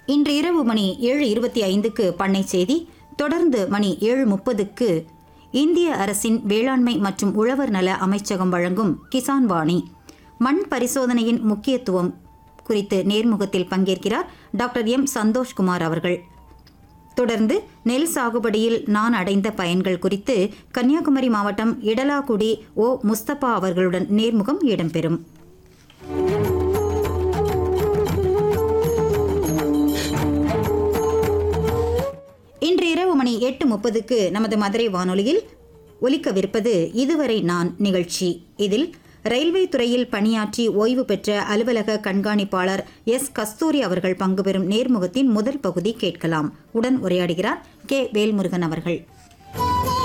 இன்று இரவு மணி ஏழு இருபத்தி ஐந்துக்கு பண்ணை செய்தி தொடர்ந்து மணி ஏழு முப்பதுக்கு இந்திய அரசின் வேளாண்மை மற்றும் உழவர் நல அமைச்சகம் வழங்கும் கிசான் வாணி மண் பரிசோதனையின் முக்கியத்துவம் குறித்து நேர்முகத்தில் பங்கேற்கிறார் டாக்டர் எம் சந்தோஷ்குமார் அவர்கள் தொடர்ந்து நெல் சாகுபடியில் நான் அடைந்த பயன்கள் குறித்து கன்னியாகுமரி மாவட்டம் இடலாக்குடி ஓ முஸ்தபா அவர்களுடன் நேர்முகம் இடம்பெறும் இன்று இரவு மணி எட்டு முப்பதுக்கு நமது மதுரை வானொலியில் ஒலிக்கவிருப்பது இதுவரை நான் நிகழ்ச்சி இதில் ரயில்வே துறையில் பணியாற்றி ஓய்வு பெற்ற அலுவலக கண்காணிப்பாளர் எஸ் கஸ்தூரி அவர்கள் பங்குபெறும் நேர்முகத்தின் முதல் பகுதி கேட்கலாம் உடன் உரையாடுகிறார் கே வேல்முருகன் அவர்கள்